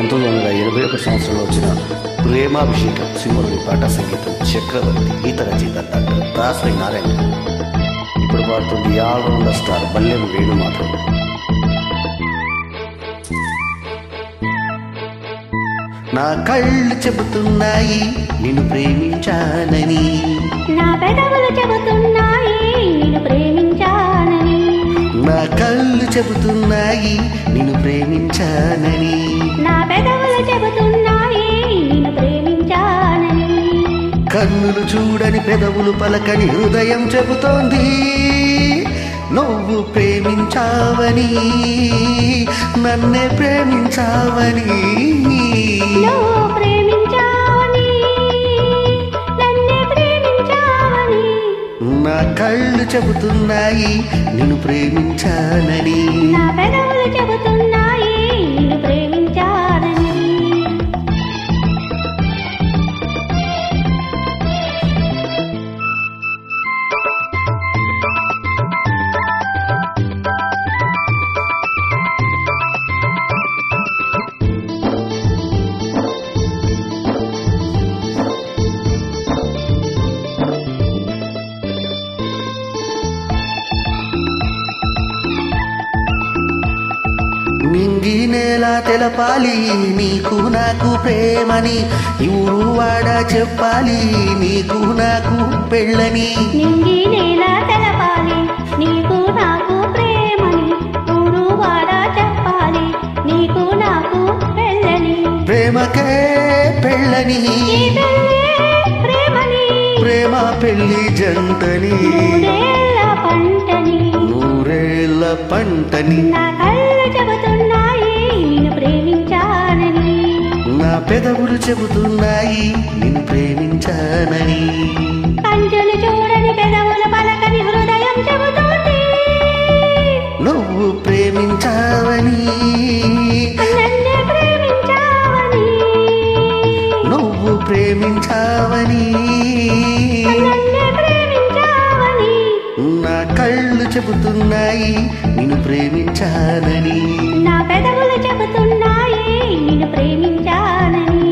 పంతొమ్మిది వందల ఎనభై ఒకటి సంవత్సరంలో వచ్చిన ప్రేమాభిషేకం సినిమాలోని పాట సంగీతం చక్రవర్తి గీత రచయిత డాక్టర్ దాసరి నారాయణ ఇప్పుడు పాడుతుంది ఆల్రౌండర్ స్టార్ బల్లెం వేణుమాధవ్ నా కళ్ళు చెబుతున్నాయి నిన్ను ప్రేమించానని నా పెదవులు చెబుతున్నాయి నిన్ను ప్రేమించానని నా కళ్ళు చెబుతున్నాయి నిన్ను ప్రేమించానని నా పెదవులు చెబుతున్నాయి నిన్ను ప్రేమించానని కన్నులు చూడని పెదవులు పలకని హృదయం చెబుతోంది నువ్వు ప్రేమించావని నన్నే ప్రేమించావని నువ్వు ప్రేమించావని నన్నే ప్రేమించావని నా కళ్ళు చెబుతున్నాయి నిన్ను ప్రేమించానని నా పెదవులు చెబుతున్నాయి నిన్ను ప్రేమించానని నింగి నేల తెలపాలి నీకు నాకు ప్రేమని ఊరు వాడ చెప్పాలి నీకు నాకు పెళ్ళని నింగి నేల తెలపాలి నీకు నాకు ప్రేమని ఊరు వాడ చెప్పాలి నీకు నాకు పెళ్ళని ప్రేమకే పెళ్ళని ఈ పెళ్ళే ప్రేమని ప్రేమ పెళ్లి జంటని నూరేళ్ళ పంటని నూరేళ్ల పంటని నా కళ్ళు చెబుతున్నాయి నిన్ను ప్రేమించానని నా పెదవులు చెబుతున్నాయి నిన్ను ప్రేమించానని కంచులు చూడని పెదవుల పలకని హృదయం చెబుతోంది నువ్వు ప్రేమించావని నన్నే ప్రేమించావని నువ్వు ప్రేమించావని నన్నే ప్రేమించావని నా కళ్ళు చెబుతున్నాయి నిన్ను ప్రేమించానని నా పెదవులు చెబుతున్నాయి నిన్ను ప్రేమించానని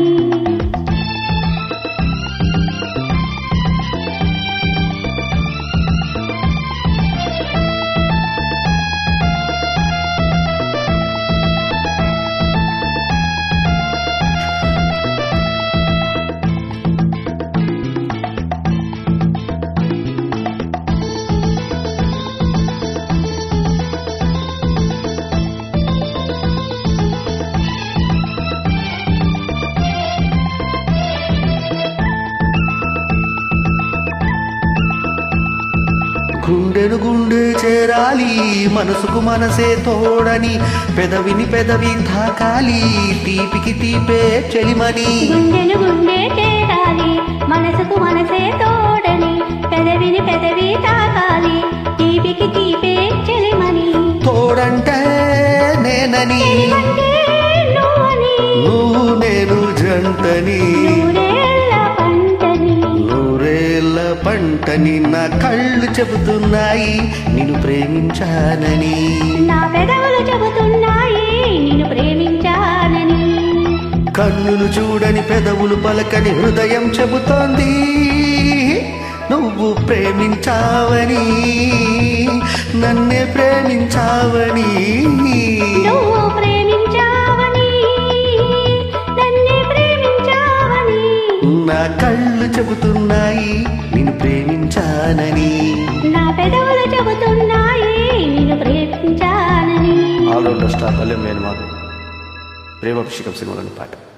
గుండెను గుండె చేరాలి మనసుకు మనసే తోడని పెదవిని పెదవి తాకాలి తీపికి తీపే చెలిమని గుండెను గుండె చేరాలి మనసుకు మనసే తోడని పెదవిని పెదవి తాకాలి తీపికి తీపే చెలిమని తోడంటే నేనని అంటే నువ్వని నువ్వు నేను జంటని నూరేళ్ళ పంటని నూరేళ్ల పంటని నా కళ్ళు చెబుతున్నాయి నిన్ను ప్రేమించానని నా పెదవులు చెబుతున్నాయి నిన్ను ప్రేమించానని కన్నులు చూడని పెదవులు పలకని హృదయం చెబుతోంది నువ్వు ప్రేమించావని నన్నే ప్రేమించావని నువ్వు ప్రేమించావని నన్నే ప్రేమించావని నా కళ్ళు చెబుతున్నాయి నిన్ను ప్రేమించానని నా పెదవులు చెబుతున్నాయి నిన్ను ప్రేమించానని ఆల్రౌండర్ స్టార్ పల్లెం వేణుమాధవ్ ప్రేమాభిషేకం సినిమాలోని పాట